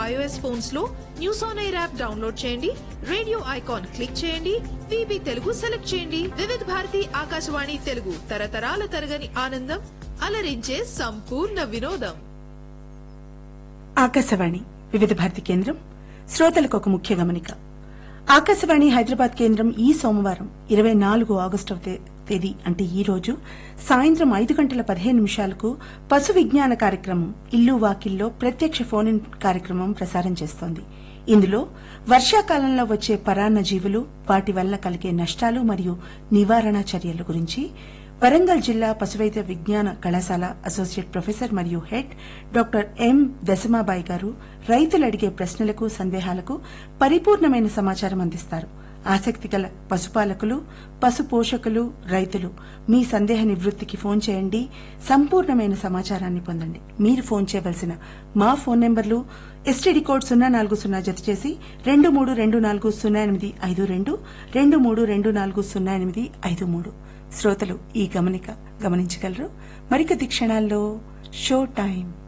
iOS phones లో news on air app download చేయండి radio icon click చేయండి VB Telugu select చేయండి వివిధ భారతి ఆకాశవాణి తెలుగు తరతరాల తరగని ఆనందం అలరించే సంపూర్ణ వినోదం ఆకాశవాణి వివిధ భారతి కేంద్రం శ్రోతలకు ఒక ముఖ్య గమనిక ఆకాశవాణి హైదరాబాద్ కేంద్రం ఈ సోమవారం ఇరవై నాలుగు ఆగస్టు తే- తేదీ అంటే ఈ రోజు సాయంత్రం ఐదు గంటల పదిహేను నిమిషాలకు పశు విజ్ఞాన కార్యక్రమం ఇల్లు వాకిల్లో ప్రత్యక్ష ఫోన్ ఇన్ కార్యక్రమం ప్రసారం చేస్తోంది ఇందులో వర్షాకాలంలో వచ్చే పరాన్న జీవులు వాటి వల్ల కలిగే నష్టాలు మరియు నివారణ చర్యల గురించి వరంగల్ జిల్లా పశువైద్య విజ్ఞాన కళాశాల అసోసియేట్ ప్రొఫెసర్ మరియు head doctor M Dashamabai garu రైతులు అడిగే ప్రశ్నలకు సందేహాలకు పరిపూర్ణమైన సమాచారం అందిస్తారు ఆసక్తి గల పశుపాలకులు పశు పోషకులు రైతులు మీ సందేహ నివృత్తికి ఫోన్ చేయండి సంపూర్ణమైన సమాచారాన్ని పొందండి మీరు ఫోన్ చేయవలసిన మా ఫోన్ నెంబర్లు ఎస్టీడీ కోడ్ సున్నా నాలుగు సున్నా జత చేసి రెండు మూడు రెండు నాలుగు సున్నా ఎనిమిది ఐదు రెండు రెండు మూడు రెండు నాలుగు సున్నా ఎనిమిది ఐదు మూడు శ్రోతలు ఈ గమనిక గమనించగలరు మరికొద్ది క్షణాల్లో షో టైం